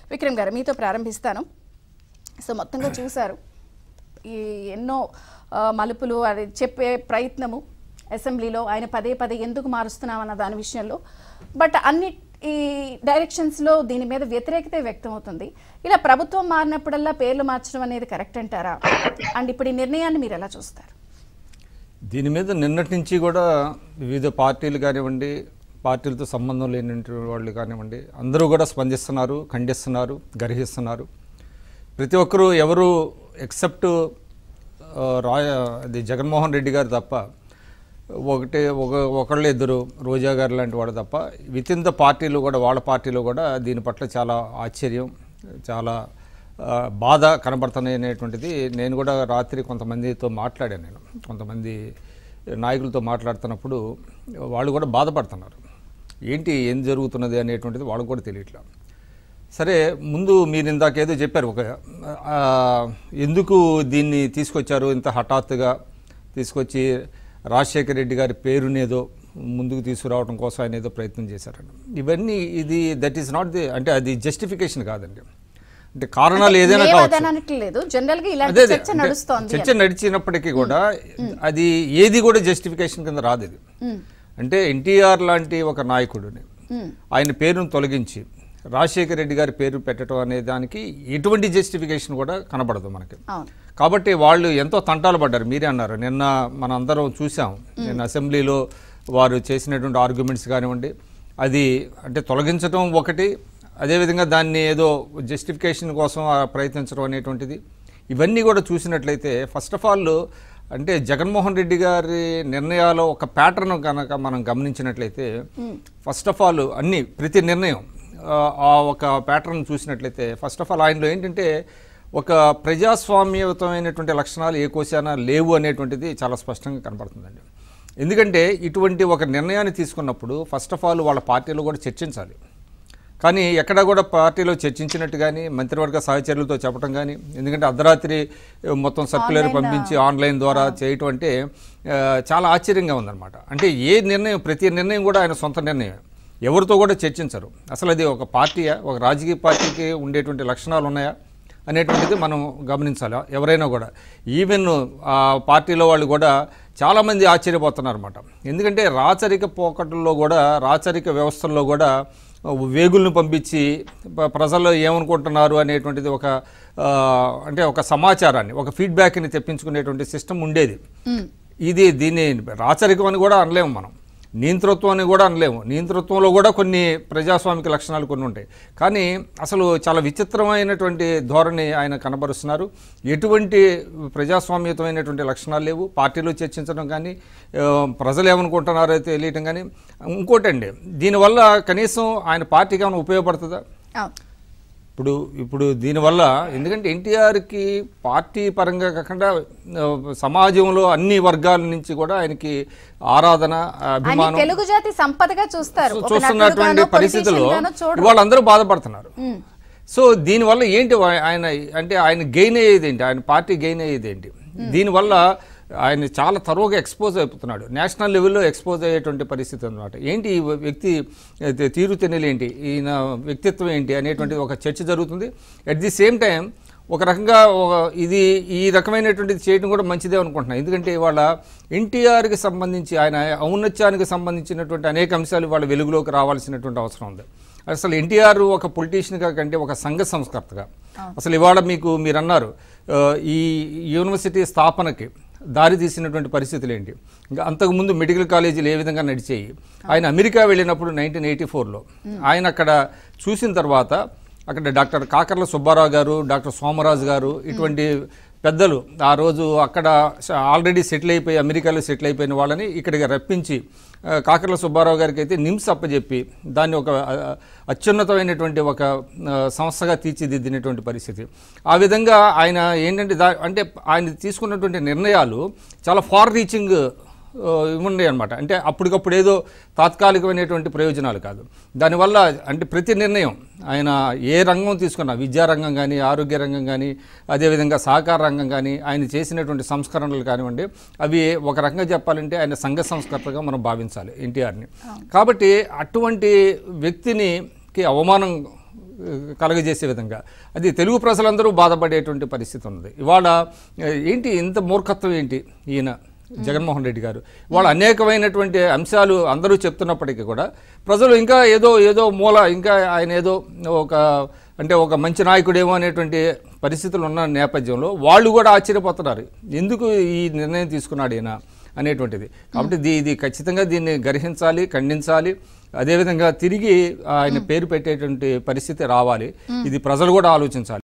విక్రమ్ గారు మీతో ప్రారంభిస్తాను సో మొత్తంగా చూశారు ఈ ఎన్నో ఆ, మలుపులు అది చెప్పే ప్రయత్నము అసెంబ్లీలో ఆయన పదే పదే ఎందుకు మారుస్తున్నామన్న దాని విషయంలో బట్ అన్ని ఈ డైరెక్షన్స్లో దీని మీద వ్యతిరేకత వ్యక్తం అవుతుంది ఇలా ప్రభుత్వం మారినప్పుడల్లా పేర్లు మార్చడం అనేది కరెక్ట్ అంటారా అండ్ ఇప్పుడు ఈ నిర్ణయాన్ని మీరు ఎలా చూస్తారు దీని మీద నిన్నటి నుంచి కూడా వివిధ పార్టీలు కానివ్వండి పార్టీలతో సంబంధం లేనటువంటి వాళ్ళు కానివ్వండి అందరూ కూడా స్పందిస్తున్నారు ఖండిస్తున్నారు గర్హిస్తున్నారు ప్రతి ఒక్కరూ ఎవరు ఎక్సెప్ట్ రాయ అది జగన్మోహన్ రెడ్డి గారు తప్ప ఒకటి ఒక ఒకళ్ళు ఇద్దరు రోజా గారు లాంటి వాడు తప్ప విత్ ఇన్ ద పార్టీలు కూడా వాళ్ళ పార్టీలో కూడా దీని పట్ల చాలా ఆశ్చర్యం చాలా ఆ, బాధ కనబడుతున్నాయి అనేటువంటిది నేను కూడా రాత్రి కొంతమందితో మాట్లాడాను నేను కొంతమంది నాయకులతో మాట్లాడుతున్నప్పుడు వాళ్ళు కూడా బాధపడుతున్నారు ఏంటి ఏం జరుగుతున్నది అనేటువంటిది వాళ్ళకు కూడా తెలియట్లా సరే ముందు మీరు ఇందాక ఏదో చెప్పారు ఒక ఆ, ఎందుకు దీన్ని తీసుకొచ్చారు ఇంత హఠాత్తుగా తీసుకొచ్చి రాజశేఖర రెడ్డి గారి పేరునేదో ముందుకు తీసుకురావడం కోసం ఆయన ఏదో ప్రయత్నం చేశారండి ఇవన్నీ ఇది దట్ ఈస్ నాట్ ది అంటే అది జస్టిఫికేషన్ కాదండి అంటే కారణాలు ఏదైనా మేము కావచ్చు అదనట్లు లేదు జనరల్ గా అదే ఇలాంటి అదే. చర్చ అంటే నడుస్తోంది చర్చ నడిచినప్పటికీ కూడా అది ఏది కూడా జస్టిఫికేషన్ కింద రాదు ఇది అంటే ఎన్టీఆర్ లాంటి ఒక నాయకుడిని ఆయన పేరును తొలగించి రాజశేఖర రెడ్డి గారి పేరు పెట్టడం అనే దానికి ఎటువంటి జస్టిఫికేషన్ కూడా కనబడదు మనకి అవును కాబట్టి వాళ్ళు ఎంతో తంటాలు పడ్డారు మీరే అన్నారు నిన్న మన అందరం చూసాం నిన్న అసెంబ్లీలో వారు చేసినటువంటి ఆర్గ్యుమెంట్స్ కానివ్వండి అది అంటే తొలగించడం ఒకటి అదేవిధంగా దాన్ని ఏదో జస్టిఫికేషన్ కోసం ఆ ప్రయత్నించడం అనేటువంటిది ఇవన్నీ కూడా చూసినట్లయితే ఫస్ట్ ఆఫ్ ఆల్ అంటే జగన్మోహన్ రెడ్డి గారి నిర్ణయాలు ఒక ప్యాటర్న్ కనుక మనం గమనించినట్లయితే ఫస్ట్ ఆఫ్ ఆల్ అన్ని ప్రతి నిర్ణయం ఆ, ఆ ఒక ప్యాటర్న్ చూసినట్లయితే ఫస్ట్ ఆఫ్ ఆల్ ఆయనలో ఏంటంటే ఒక ప్రజాస్వామ్యయుతమైనటువంటి లక్షణాలు ఏ కోశాన లేవు అనేటువంటిది చాలా స్పష్టంగా కనపడుతుందండి ఎందుకంటే ఇటువంటి ఒక నిర్ణయాన్ని తీసుకున్నప్పుడు ఫస్ట్ ఆఫ్ ఆల్ వాళ్ళ పార్టీలో కూడా చర్చించాలి కానీ ఎక్కడ కూడా పార్టీలో చర్చించినట్టు కానీ మంత్రివర్గ సహచరులతో చెప్పడం కానీ ఎందుకంటే అర్ధరాత్రి ఆ, మొత్తం సర్క్యులర్ Online, పంపించి ఆన్లైన్ ద్వారా చేయటం అంటే ఆ, చాలా ఆశ్చర్యంగా ఉందన్నమాట అంటే ఏ నిర్ణయం ప్రతి నిర్ణయం కూడా ఆయన సొంత నిర్ణయం ఎవరితో కూడా చర్చించరు అసలు అది ఒక పార్టీయా ఒక రాజకీయ పార్టీకి ఉండేటువంటి లక్షణాలు ఉన్నాయా అనేటువంటిది మనం గమనించాలి ఎవరైనా కూడా ఈవెన్ ఆ పార్టీలో వాళ్ళు కూడా చాలామంది ఆశ్చర్యపోతున్నారు అనమాట ఎందుకంటే రాచరిక పోకటుల్లో కూడా రాచరిక వ్యవస్థల్లో కూడా వేగుల్ని పంపించి ప- ప్రజలు ఏమనుకుంటున్నారు అనేటువంటిది ఒక ఆ, అంటే ఒక సమాచారాన్ని ఒక ఫీడ్బ్యాక్ని తెప్పించుకునేటువంటి సిస్టమ్ ఉండేది ఇది దీన్ని రాచరికం అని కూడా అనలేము మనం నియంతృత్వం అని కూడా అనలేము నియంతృత్వంలో కూడా కొన్ని ప్రజాస్వామిక లక్షణాలు కొన్ని ఉంటాయి కానీ అసలు చాలా విచిత్రమైనటువంటి ధోరణి ఆయన కనబరుస్తున్నారు ఎటువంటి ప్రజాస్వామ్యతమైనటువంటి లక్షణాలు లేవు పార్టీలో చర్చించడం కానీ ఆ, ప్రజలు ఏమనుకుంటున్నారో తెలియటం కానీ ఇంకోటండి దీనివల్ల కనీసం ఆయన పార్టీకి ఏమైనా ఉపయోగపడుతుందా అవును ఇప్పుడు ఇప్పుడు దీనివల్ల ఎందుకంటే ఎన్టీఆర్కి పార్టీ పరంగా కాకుండా ఆ, సమాజంలో అన్ని వర్గాల నుంచి కూడా ఆయనకి ఆరాధన ఆయన అభిమానం తెలుగు జాతి సంపదగా చూస్తారు చూ- ఒక చూస్తున్నటువంటి నటుడుగానో, పరిస్థితుల్లో politician గానో చూడరు. ఇవాళ అందరూ బాధపడుతున్నారు సో దీనివల్ల ఏంటి వా- ఆయన అంటే ఆయన గెయిన్ అయ్యేది ఏంటి ఆయన పార్టీ గెయిన్ అయ్యేది ఏంటి దీనివల్ల ఆయన చాలా తరువుగా ఎక్స్పోజ్ అయిపోతున్నాడు నేషనల్ లెవెల్లో ఎక్స్పోజ్ అయ్యేటువంటి పరిస్థితి అనమాట ఏంటి ఈ వ్యక్తి అయితే తీరుతెన్నులు ఏంటి ఈయన వ్యక్తిత్వం ఏంటి అనేటువంటి ఒక చర్చ జరుగుతుంది అట్ ది సేమ్ టైం ఒక రకంగా ఒక- ఇది ఈ రకమైనటువంటిది చేయడం కూడా మంచిదే అనుకుంటున్నాను ఎందుకంటే ఇవాళ ఎన్టీఆర్కి సంబంధించి ఆయన ఔన్నత్యానికి సంబంధించినటువంటి అనేక అంశాలు ఇవాళ వెలుగులోకి రావాల్సినటువంటి అవసరం ఉంది అసలు ఎన్టీఆర్ ఒక పొలిటీషియన్గా కంటే ఒక సంఘ సంస్కర్తగా అసలు ఇవాళ మీకు మీరు అన్నారు ఆ, ఈ యూనివర్సిటీ స్థాపనకి దారి తీసినటువంటి పరిస్థితులు ఏంటి ఇంకా అంతకుముందు మెడికల్ కాలేజీలు ఏ విధంగా నడిచేయి ఆయన అమెరికా వెళ్ళినప్పుడు నైన్టీన్ ఎయిటీ ఫోర్లో ఆయన అక్కడ చూసిన తర్వాత అక్కడ డాక్టర్ కాకర్ల సుబ్బారావు గారు డాక్టర్ సోమరాజు గారు ఇటువంటి పెద్దలు ఆ రోజు అక్కడ ఆల్రెడీ సెటిల్ అయిపోయి అమెరికాలో సెటిల్ అయిపోయిన వాళ్ళని ఇక్కడికి రప్పించి ఆ, కాకర్ల సుబ్బారావు గారికి అయితే నిమ్స్ అప్పచెప్పి దాన్ని ఒక ఆ, అత్యున్నతమైనటువంటి ఒక ఆ, సంస్థగా తీర్చిదిద్దినటువంటి పరిస్థితి ఆ విధంగా ఆయన ఏంటంటే దా అంటే ఆయన తీసుకున్నటువంటి నిర్ణయాలు చాలా ఫార్ రీచింగ్ ఉన్నాయి అనమాట అంటే అప్పటికప్పుడు ఏదో తాత్కాలికమైనటువంటి ప్రయోజనాలు కాదు దానివల్ల అంటే ప్రతి నిర్ణయం ఆయన ఏ రంగం తీసుకున్నా విద్యారంగం కానీ ఆరోగ్య రంగం కానీ అదేవిధంగా సహకార రంగం కానీ ఆయన చేసినటువంటి సంస్కరణలు కానివ్వండి అవి ఒక రకంగా చెప్పాలంటే ఆయన సంఘ సంస్కర్తగా మనం భావించాలి ఎన్టీఆర్ని కాబట్టి అటువంటి వ్యక్తిని కి అవమానం కలగజేసే విధంగా అది తెలుగు ప్రజలందరూ బాధపడేటువంటి పరిస్థితి ఉంది ఇవాళ ఆ, ఏంటి ఇంత మూర్ఖత్వం ఏంటి ఈయన జగన్మోహన్ రెడ్డి గారు వాళ్ళు అనేకమైనటువంటి అంశాలు అందరూ చెప్తున్నప్పటికీ కూడా ప్రజలు ఇంకా ఏదో ఏదో మూల ఇంకా ఆయన ఏదో ఒక అంటే ఒక మంచి నాయకుడేమో అనేటువంటి పరిస్థితులు ఉన్న నేపథ్యంలో వాళ్ళు కూడా ఆశ్చర్యపోతున్నారు ఎందుకు ఈ నిర్ణయం తీసుకున్నాడు ఈయన అనేటువంటిది కాబట్టి దీ- ఇది ఖచ్చితంగా దీన్ని గ్రహించాలి ఖండించాలి అదేవిధంగా తిరిగి ఆయన పేరు పెట్టేటువంటి పరిస్థితి రావాలి ఇది ప్రజలు కూడా ఆలోచించాలి